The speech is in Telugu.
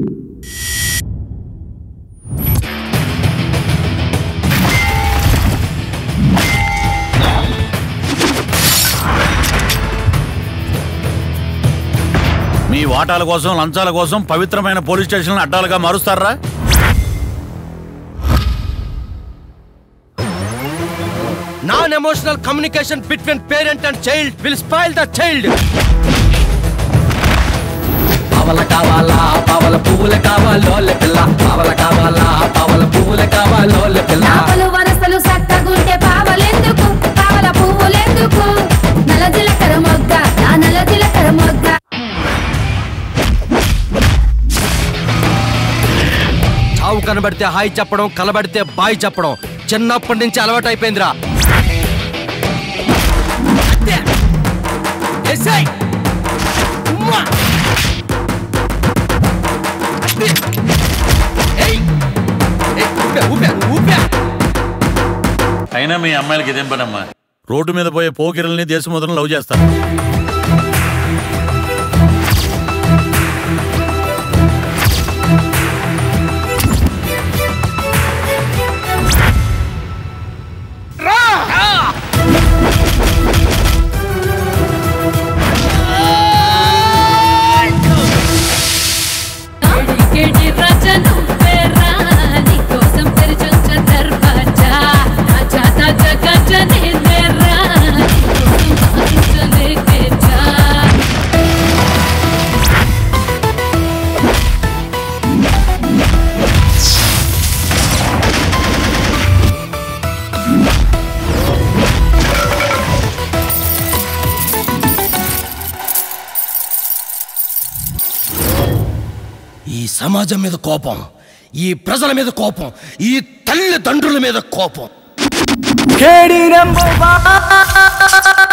మీ వాటాల కోసం లంచాల కోసం పవిత్రమైన పోలీస్ స్టేషన్లను అడ్డాలుగా మారుస్తారా non emotional communication between parent and child will spoil the child పావల కావాలా పావల పువ్వుల కావాలో పిల్ల పావల కావాలా పావల పువ్వుల కావాలో పిల్ల నాపలు వరసలు సక్కగుంటే పావలెందుకు పావల పువ్వులెందుకు నల జీలకర్ర మొగ్గ నా నల జీలకర్ర మొగ్గ చావు కనబడితే హాయ్ చెప్పడం కలబడితే బాయ్ చెప్పడం చిన్నప్పటి నుంచి అలవాటు అయిపోయిందిరా ఏసేయ్! ఉమ్మా! ఏయ్! ఏయ్, ఊపా, ఊపా, ఊపా! అయినా మీ అమ్మాయిలకి ఇదేం పనమ్మా రోడ్డు మీద పోయే పోకిరల్ని దేశముద్రను లవ్ చేస్తారు కేడి రచను పేరా నీకోసం తెరిచొచ్చ దర్వాజా రాజా తాజా గజనే నేరా నీకోసం ఆశించలేకే జా ఈ సమాజం మీద కోపం ఈ ప్రజల మీద కోపం ఈ తల్లిదండ్రుల మీద కోపం కేడి నెంబర్